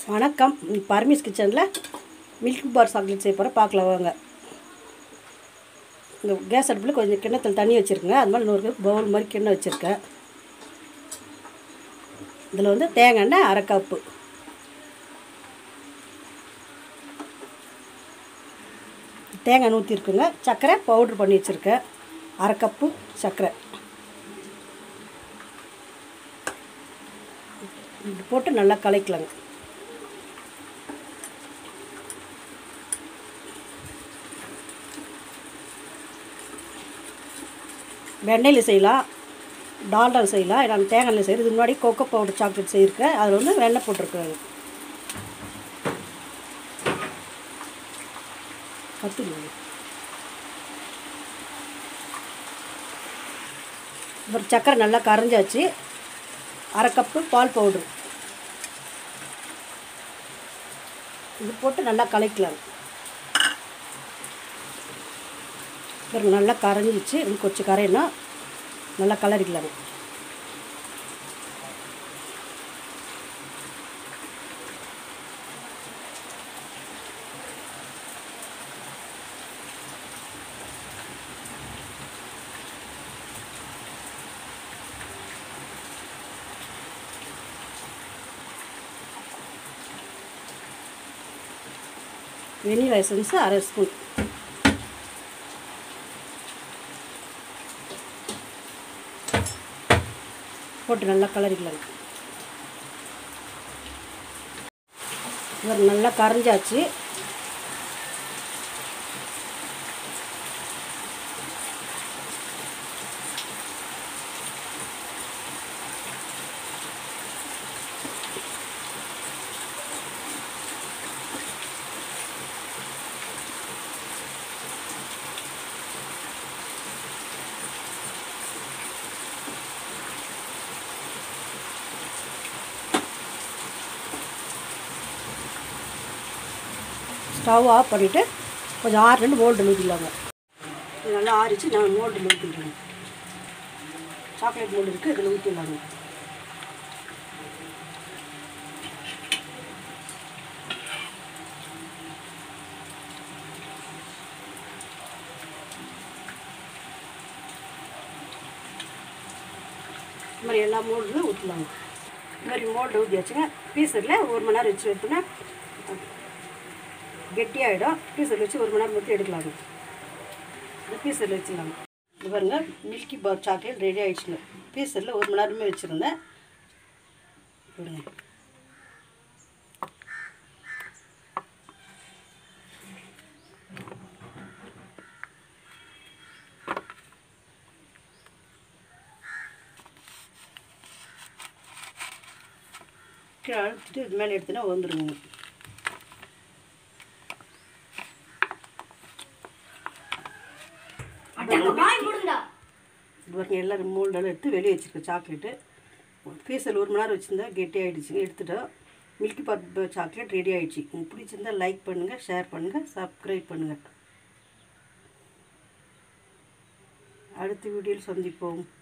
வணக்கம் பர்மிஸ் கிச்சனில் milk bar chocolate செய்ய போகிறேன் பார்க்கலாம் வாங்க இந்த கேஸ் அடுப்பில் கொஞ்சம் கிண்ணத்தில் தண்ணி வச்சுருக்கேங்க அது மாதிரி இன்னொரு பவுல் மாதிரி கிண்ணம் வச்சுருக்கேன் இதில் வந்து தேங்காய் எண்ணெய் அரை கப்பு தேங்காய் ஊற்றிருக்குங்க சர்க்கரை பவுட்ரு பண்ணி வச்சுருக்கேன் அரை கப்பு சர்க்கரை இது போட்டு நல்லா கலக்கலாங்க வெண்ணெயில் செய்யலாம் டால்டாவில் செய்யலாம் நான் தேங்காயில் செய்கிறது இதுக்கு முன்னாடி கொக்கோ பவுடர் சாக்லேட் செய்யிருக்கேன் அதில் வந்து வெண்ணெய் போட்டிருக்காங்க கற்றுங்க ஒரு சக்கரை நல்லா கரைஞ்சாச்சு அரை கப்பு பால் பவுட்ரு இது போட்டு நல்லா கலக்கலாம் பாருங்க நல்லா கரைஞ்சிச்சு இன்னும் கொஞ்சம் கரையணும் நல்லா கலரிக்கலாம் வெனிலா எசன்ஸ் அரை ஸ்பூன் போட்டு நல்லா கலரிக்கலாம் இவர் நல்லா கரைஞ்சாச்சு ஸ்டவ் ஆஃப் பண்ணிவிட்டு கொஞ்சம் ஆறுலேருந்து மோல்டில் ஊற்றிடலாங்க இது நல்லா ஆறிச்சு நான் மோல்டில் ஊற்றிடுறேன் சாக்லேட் மோல்டு இருக்குது இதில் ஊற்றிடலாங்க இது மாதிரி எல்லா மோல்டுமே ஊற்றலாங்க இது மாதிரி மோல்டு ஊற்றி வச்சுங்க பீஸரில் ஒரு மணி நேரம் வச்சு எடுத்தோன்னா கெட்டியாகிடும் பீஸரில் வச்சு ஒரு மணி நேரம் மட்டும் எடுக்கலாங்க இந்த பீஸரில் வச்சுக்கலாங்க இது பாருங்க மில்கி பார் சாக்லேட் ரெடி ஆகிடுச்சுங்க பீஸரில் ஒரு மணி நேரமே வச்சுருந்தேன் பாருங்க கீழே அழுத்திட்டு இது மேலே எடுத்துனா வந்துடுங்க இது பாருங்க எல்லாம் மோல்டெல்லாம் எடுத்து வெளியே வச்சுருக்கேன் சாக்லேட்டு ஃபீஸில் ஒரு மணி நேரம் வச்சுருந்தா கெட்டி ஆகிடுச்சுங்க எடுத்துட்டோம் மில்கி பார் சாக்லேட் ரெடி ஆகிடுச்சு உங்களுக்கு பிடிச்சிருந்தா லைக் பண்ணுங்கள் ஷேர் பண்ணுங்கள் சப்ஸ்கிரைப் பண்ணுங்கள் அடுத்த வீடியோவில் சந்திப்போம்